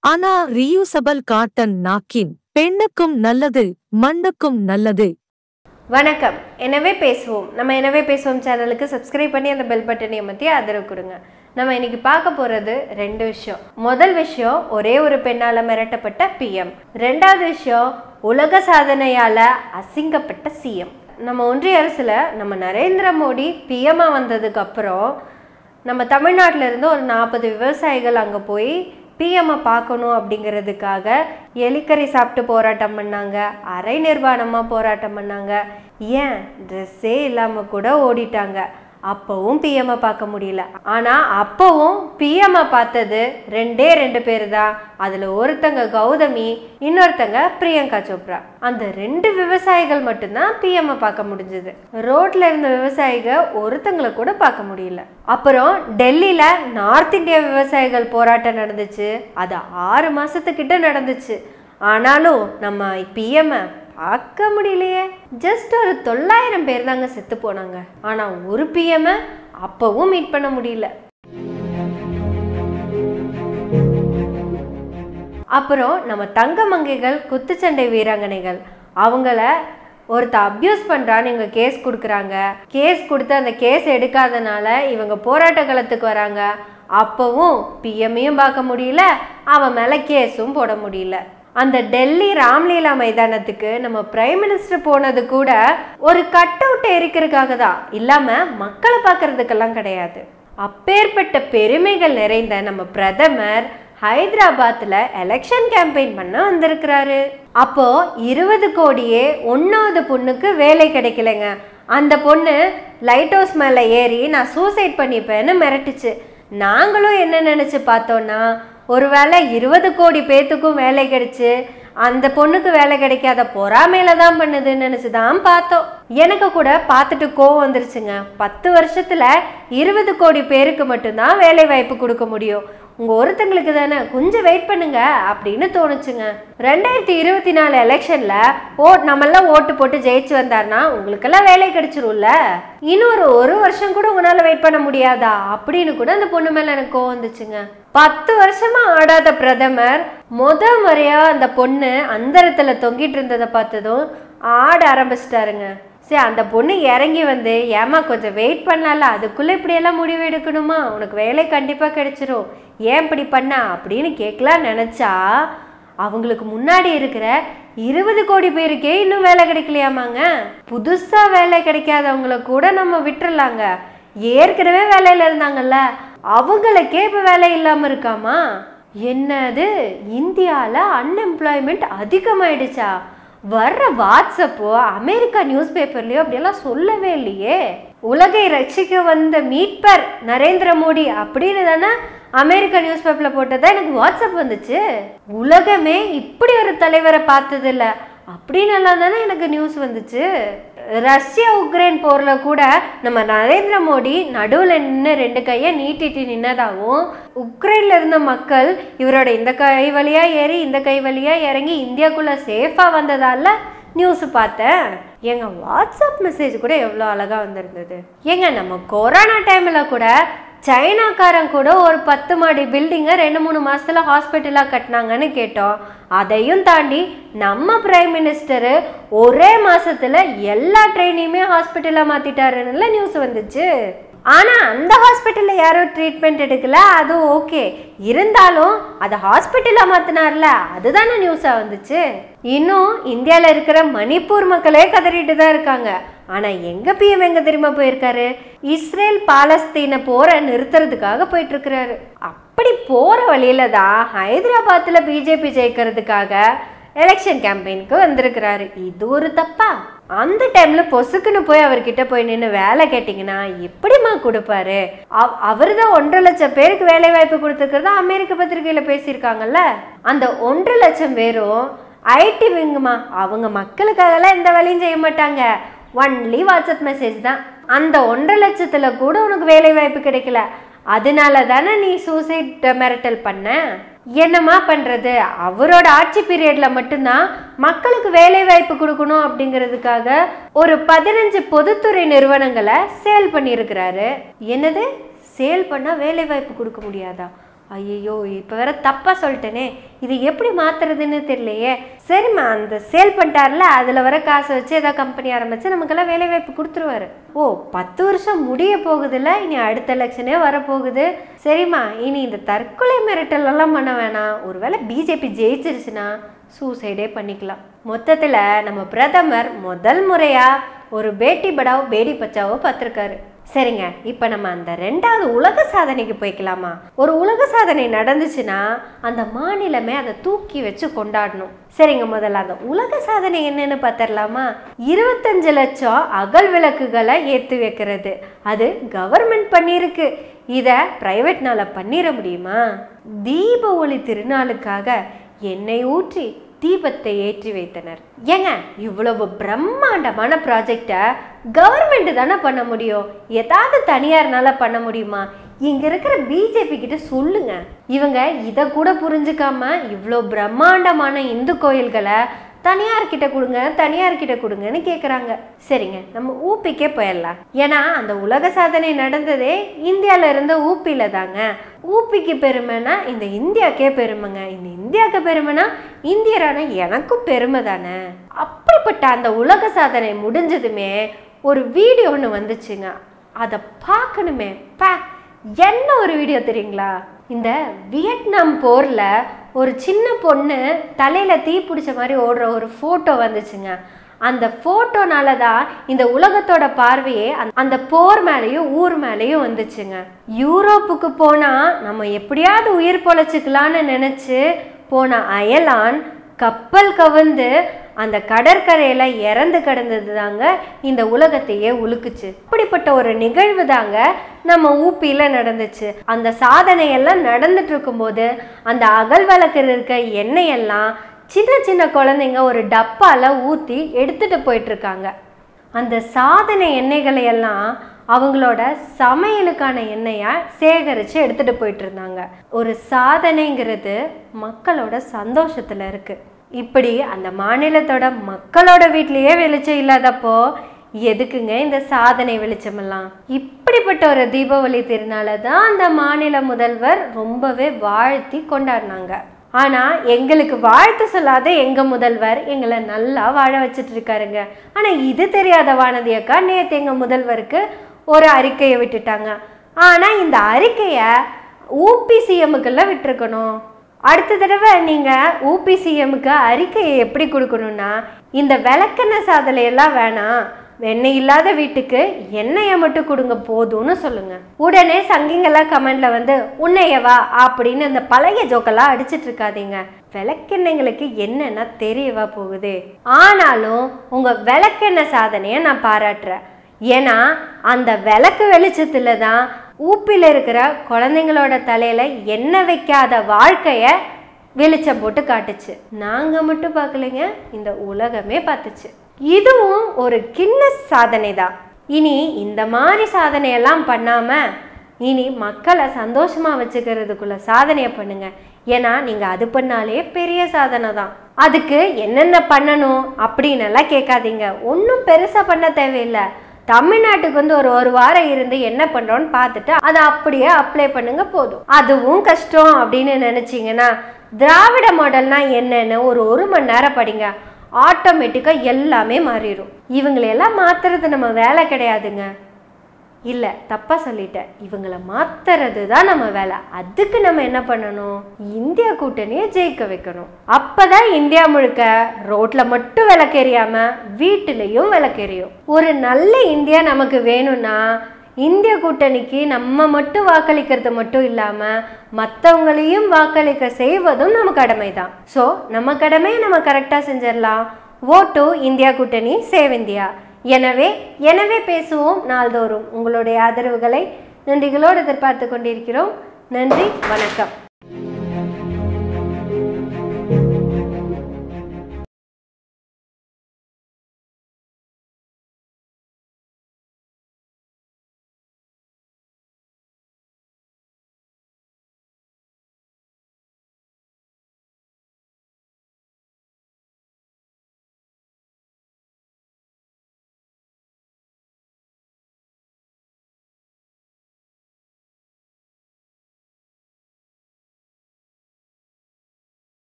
ஆனா reusable cotton நாக்கின் பெண்ணுக்கும் நல்லது மண்ணுக்கும் நல்லது வணக்கம் எனவே பேசுவோம் நம்ம எனவே பேசுவோம் சேனலுக்கு சப்ஸ்கிரைப் பண்ணி அந்த பெல் பட்டனை அமர்த்தி ஆதரவு கொடுங்க நம்ம இன்னைக்கு பார்க்க போறது ரெண்டு விஷயம் முதல் விஷயம் ஒரே ஒரு பெண்ணால மிரட்டப்பட்ட பிஎம் ரெண்டாவது விஷயம் உலக சாதனையால அசிங்கப்பட்ட சிஎம் நம்ம ஒன்றிய அரசுல நம்ம நரேந்திர மோடி பிஎம்மா வந்ததுக்கு அப்புறம் நம்ம தமிழ்நாட்டில இருந்து ஒரு நாற்பது விவசாயிகள் அங்கே போய் பிஎம்ஐ பார்க்கணும் அப்படிங்கிறதுக்காக எலிக்கறி சாப்பிட்டு போராட்டம் பண்ணாங்க அரை நிர்வாணமாக போராட்டம் பண்ணாங்க ஏன் ட்ரெஸ்ஸே இல்லாமல் கூட ஓடிட்டாங்க அப்போவும் பிஎம்ஐ பார்க்க முடியல ஆனால் அப்போவும் பிஎம்ஐ பார்த்தது ரெண்டே ரெண்டு பேர் தான் அதில் ஒருத்தங்க கௌதமி இன்னொருத்தங்க பிரியங்கா சோப்ரா அந்த ரெண்டு விவசாயிகள் மட்டும்தான் பிஎம்ஐ பார்க்க முடிஞ்சது ரோட்ல இருந்த விவசாயிக ஒருத்தங்களை கூட பார்க்க முடியல அப்புறம் டெல்லியில நார்த் இந்தியா விவசாயிகள் போராட்டம் நடந்துச்சு அது ஆறு மாசத்துக்கிட்ட நடந்துச்சு ஆனாலும் நம்ம பிஎம்ஐ பார்க்க முடியலையே ஜஸ்ட் ஒரு தொள்ளாயிரம் பேர் தாங்க செத்து போனாங்க ஆனா ஒரு பிஎம்ஐ அப்பவும் மீட் பண்ண முடியல அப்புறம் நம்ம தங்க மங்கைகள் குத்துச்சண்டை வீராங்கனைகள் அவங்கள ஒருத்த அப்யூஸ் பண்ணுறான்னு இவங்க கேஸ் கொடுக்குறாங்க கேஸ் கொடுத்து அந்த கேஸ் எடுக்காதனால இவங்க போராட்ட களத்துக்கு வராங்க அப்போவும் பிஎம்மையும் பார்க்க முடியல அவன் மேலே கேஸும் போட முடியல அந்த டெல்லி ராம்லீலா மைதானத்துக்கு நம்ம பிரைம் மினிஸ்டர் போனது கூட ஒரு கட் அவுட் எரிக்கிறதுக்காக தான் இல்லாமல் மக்களை பார்க்கறதுக்கெல்லாம் கிடையாது அப்பேற்பட்ட பெருமைகள் நிறைந்த நம்ம பிரதமர் ஹைதராபாத்தில் எலெக்ஷன் கேம்பெயின் பண்ண வந்திருக்கிறாரு அப்போ இருபது கோடியே ஒன்றாவது பொண்ணுக்கு வேலை கிடைக்கலங்க அந்த பொண்ணு லைட் ஹவுஸ் மேலே ஏறி நான் சூசைட் பண்ணிப்பேன்னு மிரட்டுச்சு நாங்களும் என்ன நினச்சி பார்த்தோன்னா ஒருவேளை இருபது கோடி பேத்துக்கும் வேலை கிடைச்சு அந்த பொண்ணுக்கு வேலை கிடைக்காத பொறாமையில தான் பண்ணுதுன்னு நினச்சி தான் பார்த்தோம் எனக்கு கூட பார்த்துட்டு கோவம் வந்துருச்சுங்க பத்து வருஷத்துல இருபது கோடி பேருக்கு மட்டும்தான் வேலை வாய்ப்பு கொடுக்க முடியும் உங்க ஒருத்தங்களுக்கு தானே கொஞ்சம் வெயிட் பண்ணுங்க அப்படின்னு தோணுச்சுங்க ரெண்டாயிரத்தி இருபத்தி நாலு எலெக்ஷன்ல ஓ நம்மெல்லாம் ஓட்டு போட்டு ஜெயிச்சு வந்தாருன்னா உங்களுக்கெல்லாம் வேலை கிடைச்சிரும்ல இன்னொரு ஒரு வருஷம் கூட உங்களால வெயிட் பண்ண முடியாதா அப்படின்னு கூட அந்த பொண்ணு மேல எனக்கு கோவம் வந்துச்சுங்க பத்து வருஷமா ஆடாத பிரதமர் முத முறையா அந்த பொண்ணு அந்தரத்துல தொங்கிட்டு இருந்ததை பார்த்ததும் ஆட ஆரம்பிச்சிட்டாருங்க சரி அந்த பொண்ணு இறங்கி வந்து ஏமா கொஞ்சம் வெயிட் பண்ணல அதுக்குள்ளே இப்படியெல்லாம் முடிவு எடுக்கணுமா உனக்கு வேலை கண்டிப்பாக கிடைச்சிரும் ஏன் இப்படி பண்ண அப்படின்னு கேட்கலாம் நினச்சா அவங்களுக்கு முன்னாடி இருக்கிற இருபது கோடி பேருக்கே இன்னும் வேலை கிடைக்கலையாமாங்க புதுசாக வேலை கிடைக்காதவங்கள கூட நம்ம விட்டுறலாங்க ஏற்கனவே வேலையில் இருந்தாங்கல்ல அவங்களுக்கே இப்போ வேலை இல்லாமல் இருக்காமா என்னது இந்தியாவில் அன்எம்ப்ளாய்மெண்ட் அதிகமாயிடுச்சா வர்ற வாட்ஸ்அப்போ அமெரிக்கா நியூஸ் பேப்பர்லையோ அப்படியெல்லாம் சொல்லவே இல்லையே உலகை ரட்சிக்க வந்த மீட்பர் நரேந்திர மோடி அப்படின்னு தானே அமெரிக்கா நியூஸ் பேப்பரில் போட்டதா எனக்கு வாட்ஸ்அப் வந்துச்சு உலகமே இப்படி ஒரு தலைவரை பார்த்ததில்ல அப்படின்னெல்லாம் தானே எனக்கு நியூஸ் வந்துச்சு ரஷ்யா உக்ரைன் போரில் கூட நம்ம நரேந்திர மோடி நடுவில் நின்று ரெண்டு கையை நீட்டிட்டு நின்னதாகவும் உக்ரைனில் இருந்த மக்கள் இவரோட இந்த கை வழியாக ஏறி இந்த கை வழியாக இறங்கி இந்தியாக்குள்ளே சேஃபாக வந்ததால நியூஸ் பார்த்தேன் எங்க வாட்ஸ்அப் மெசேஜ் கூட எவ்வளோ அழகாக வந்திருந்தது ஏங்க நம்ம கொரோனா டைமில் கூட சைனாக்காரன் கூட ஒரு பத்து மாடி பில்டிங்கை ரெண்டு மூணு மாசத்துல ஹாஸ்பிட்டலாக கட்டினாங்கன்னு கேட்டோம் அதையும் தாண்டி நம்ம பிரைம் மினிஸ்டரு ஒரே மாசத்துல எல்லா ட்ரெயினையுமே ஹாஸ்பிட்டலாக மாத்திட்டாருன்னு நியூஸ் வந்துச்சு ஆனா அந்த ஹாஸ்பிட்டல்ல யாரும் ட்ரீட்மெண்ட் எடுக்கல அது ஓகே இருந்தாலும் அதை ஹாஸ்பிட்டலா மாத்தினார்ல அதுதானே நியூஸா வந்துச்சு இன்னும் இந்தியால இருக்கிற மணிப்பூர் மக்களே கதறிட்டு தான் இருக்காங்க ஆனா எங்க பிஎம் எங்க தெரியுமா போயிருக்காரு இஸ்ரேல் பாலஸ்தீன போற நிறுத்துறதுக்காக போயிட்டு இருக்கிறாரு அப்படி போற வழியில தான் ஹைதராபாத்ல பிஜேபி ஜெயிக்கிறதுக்காக எலெக்ஷன் கேம்பெயினுக்கு வந்திருக்கிறாரு இது ஒரு தப்பா அந்த டைம்ல பொசுக்குன்னு போய் அவர்கிட்ட போய் நின்று வேலை கேட்டிங்கன்னா எப்படிம்மா கொடுப்பாரு அவ் அவர் தான் ஒன்றரை லட்சம் பேருக்கு வேலை வாய்ப்பு கொடுத்துருக்கிறதா அமெரிக்க பத்திரிகையில பேசியிருக்காங்கல்ல அந்த ஒன்றரை லட்சம் பேரும் ஐடி விங்குமா அவங்க மக்களுக்காகலாம் எந்த வேலையும் செய்ய மாட்டாங்க ஒன்லி வாட்ஸ்அப் மெசேஜ் தான் அந்த ஒன்றரை லட்சத்துல கூட உனக்கு வேலை வாய்ப்பு கிடைக்கல அதனால தானே நீ சூசைட் மிரட்டல் பண்ண என்னம்மா பண்ணுறது அவரோட ஆட்சி பீரியட்ல மட்டும்தான் மக்களுக்கு வேலை வாய்ப்பு கொடுக்கணும் அப்படிங்கிறதுக்காக ஒரு பதினஞ்சு பொதுத்துறை நிறுவனங்களை சேல் பண்ணியிருக்கிறாரு என்னது சேல் பண்ணால் வேலை வாய்ப்பு கொடுக்க முடியாதா ஐயோ இப்போ வேற தப்பாக சொல்லிட்டேனே இது எப்படி மாத்துறதுன்னு தெரியலையே சரிம்மா அந்த சேல் பண்ணிட்டார்ல அதில் வர காசை வச்சு ஏதாவது கம்பெனி ஆரம்பிச்சு நமக்கெல்லாம் வேலை வாய்ப்பு கொடுத்துருவாரு ஓ பத்து வருஷம் முடிய போகுதுல்ல இனி அடுத்த எலெக்ஷனே வரப்போகுது சரிம்மா இனி இந்த தற்கொலை மிரட்டல் எல்லாம் பண்ண வேணாம் ஒருவேளை பிஜேபி ஜெயிச்சிருச்சுன்னா சூசைடே பண்ணிக்கலாம் மொத்தத்தில் நம்ம பிரதமர் முதல் முறையாக ஒரு பேட்டி படாவோ பேடி பச்சாவோ பார்த்துருக்காரு சரிங்க இப்போ நம்ம அந்த ரெண்டாவது உலக சாதனைக்கு போய்க்கலாமா ஒரு உலக சாதனை நடந்துச்சுன்னா அந்த மாநிலமே அதை தூக்கி வச்சு கொண்டாடணும் சரிங்க முதல்ல அந்த உலக சாதனை என்னன்னு பார்த்துடலாமா இருபத்தஞ்சு லட்சம் அகல் விளக்குகளை ஏற்றி வைக்கிறது அது கவர்மெண்ட் பண்ணியிருக்கு இதை ப்ரைவேட்னால பண்ணிட முடியுமா தீப ஒளி திருநாளுக்காக எண்ணெய் ஊற்றி தீபத்தை ஏற்றி வைத்தனர் ஏங்க இவ்வளவு பிரம்மாண்டமான ப்ராஜெக்டை கவர்மெண்ட் தானே பண்ண முடியும் ஏதாவது தனியார்னால பண்ண முடியுமா இங்க இருக்கிற பிஜேபி கிட்ட சொல்லுங்க இவங்க இதை கூட புரிஞ்சுக்காம இவ்வளோ பிரம்மாண்டமான இந்து கோயில்களை தனியார்கிட்ட கொடுங்க தனியார்கிட்ட கொடுங்கன்னு கேட்குறாங்க சரிங்க நம்ம ஊப்பிக்கே போயிடலாம் ஏன்னா அந்த உலக சாதனை நடந்ததே இந்தியால இருந்த ஊப்பியில தாங்க ஊப்பிக்கு பெருமைனா இந்த இந்தியாக்கே பெருமைங்க இந்த இந்தியாவுக்கு பெருமைனா இந்தியரான எனக்கும் பெருமை தானே அப்படிப்பட்ட அந்த உலக சாதனை முடிஞ்சதுமே ஒரு வீடியோ ஒன்று வந்துச்சுங்க அதை பார்க்கணுமே பா என்ன ஒரு வீடியோ தெரியுங்களா இந்த வியட்நாம் போரில் ஒரு சின்ன பொண்ணு தலையில் தீ பிடிச்ச மாதிரி ஓடுற ஒரு ஃபோட்டோ வந்துச்சுங்க அந்த ஃபோட்டோனால தான் இந்த உலகத்தோட பார்வையே அந்த- அந்த போர் மேலேயும் ஊர் மேலேயும் வந்துச்சுங்க யூரோப்புக்கு போனால் நம்ம எப்படியாவது உயிர் பொழைச்சிக்கலான்னு நினச்சி போன அயலான் கப்பல் கவிழ்ந்து அந்த கடற்கரையில் இறந்து கிடந்தது தாங்க இந்த உலகத்தையே உலுக்குச்சு அப்படிப்பட்ட ஒரு நிகழ்வு தாங்க நம்ம ஊப்பியில் நடந்துச்சு அந்த சாதனையெல்லாம் நடந்துட்டு இருக்கும்போது அந்த அகல் விளக்கு இருக்க எண்ணெயெல்லாம் சின்ன சின்ன குழந்தைங்க ஒரு டப்பால ஊற்றி எடுத்துட்டு போயிட்டு இருக்காங்க அந்த சாதனை எண்ணெய்களை எல்லாம் அவங்களோட சமையலுக்கான எண்ணெயை சேகரித்து எடுத்துட்டு போயிட்டு இருந்தாங்க ஒரு சாதனைங்கிறது மக்களோட சந்தோஷத்தில் இருக்கு இப்படி அந்த மாநிலத்தோட மக்களோட வீட்லயே வெளிச்சம் இல்லாதப்போ எதுக்குங்க இந்த சாதனை வெளிச்சமெல்லாம் இப்படிப்பட்ட ஒரு தீபாவளி திருநாளை தான் அந்த மாநில முதல்வர் ரொம்பவே வாழ்த்தி கொண்டாடினாங்க ஆனா எங்களுக்கு வாழ்த்து சொல்லாத எங்க முதல்வர் எங்களை நல்லா வாழ வச்சுட்டு இருக்காருங்க ஆனா இது தெரியாத வானதி அக்கா நேத்து எங்க முதல்வருக்கு ஒரு அறிக்கையை விட்டுட்டாங்க ஆனா இந்த அறிக்கையை ஊபி சிஎம்முக்கெல்லாம் விட்டுருக்கணும் அடுத்த தடவை நீங்கள் ஊபி சிஎம்முக்கு அறிக்கையை எப்படி கொடுக்கணும்னா இந்த விளக்கெண்ணெய் சாதனையெல்லாம் வேணாம் எண்ணெய் இல்லாத வீட்டுக்கு எண்ணெயை மட்டும் கொடுங்க போதும்னு சொல்லுங்க உடனே சங்கிங்கெல்லாம் கமெண்ட்ல வந்து உன்னையவா அப்படின்னு அந்த பழைய ஜோக்கெல்லாம் அடிச்சிட்டு இருக்காதீங்க விளக்கெண்ணெய்களுக்கு என்னென்ன தெரியவா போகுது ஆனாலும் உங்க விளக்கெண்ணெய் சாதனையை நான் பாராட்டுறேன் ஏன்னா அந்த விளக்கு வெளிச்சத்துல தான் ஊப்பில் இருக்கிற குழந்தைங்களோட தலையில எண்ணெய் வைக்காத வாழ்க்கைய வெளிச்சம் போட்டு காட்டுச்சு நாங்க மட்டும் பார்க்கலைங்க இந்த உலகமே பார்த்துச்சு இதுவும் ஒரு கின்னஸ் சாதனை தான் இனி இந்த மாதிரி சாதனையெல்லாம் பண்ணாம இனி மக்களை சந்தோஷமா வச்சுக்கிறதுக்குள்ள சாதனையை பண்ணுங்க ஏன்னா நீங்க அது பண்ணாலே பெரிய சாதனை தான் அதுக்கு என்னென்ன பண்ணணும் அப்படின்னு எல்லாம் கேட்காதீங்க ஒன்றும் பெருசா பண்ண தேவையில்லை தமிழ்நாட்டுக்கு வந்து ஒரு ஒரு வாரம் இருந்து என்ன பண்றோம்னு பார்த்துட்டு அதை அப்படியே அப்ளை பண்ணுங்க போதும் அதுவும் கஷ்டம் அப்படின்னு நினைச்சீங்கன்னா திராவிட மாடல்னா என்னன்னு ஒரு ஒரு மணி நேரம் படிங்க ஆட்டோமேட்டிக்காக எல்லாமே மாறிடும் இவங்களையெல்லாம் மாத்துறது நம்ம வேலை கிடையாதுங்க இல்லை தப்பாக சொல்லிட்டேன் இவங்கள மாத்துறது தான் நம்ம வேலை அதுக்கு நம்ம என்ன பண்ணணும் இந்தியா கூட்டணியை ஜெயிக்க வைக்கணும் அப்பதான் இந்தியா முழுக்க ரோட்ல மட்டும் விளக்கெறியாம வீட்டுலயும் விளக்கெறியும் ஒரு நல்ல இந்தியா நமக்கு வேணும்னா இந்திய கூட்டணிக்கு நம்ம மட்டும் வாக்களிக்கிறது மட்டும் இல்லாம மற்றவங்களையும் வாக்களிக்க செய்வதும் நம்ம கடமை தான் ஸோ நம்ம கடமையை நம்ம கரெக்டாக செஞ்சிடலாம் ஓட்டு இந்தியா கூட்டணி சேவ் இந்தியா எனவே எனவே பேசுவோம் நாள்தோறும் உங்களுடைய ஆதரவுகளை நன்றிகளோடு எதிர்பார்த்து கொண்டிருக்கிறோம் நன்றி வணக்கம்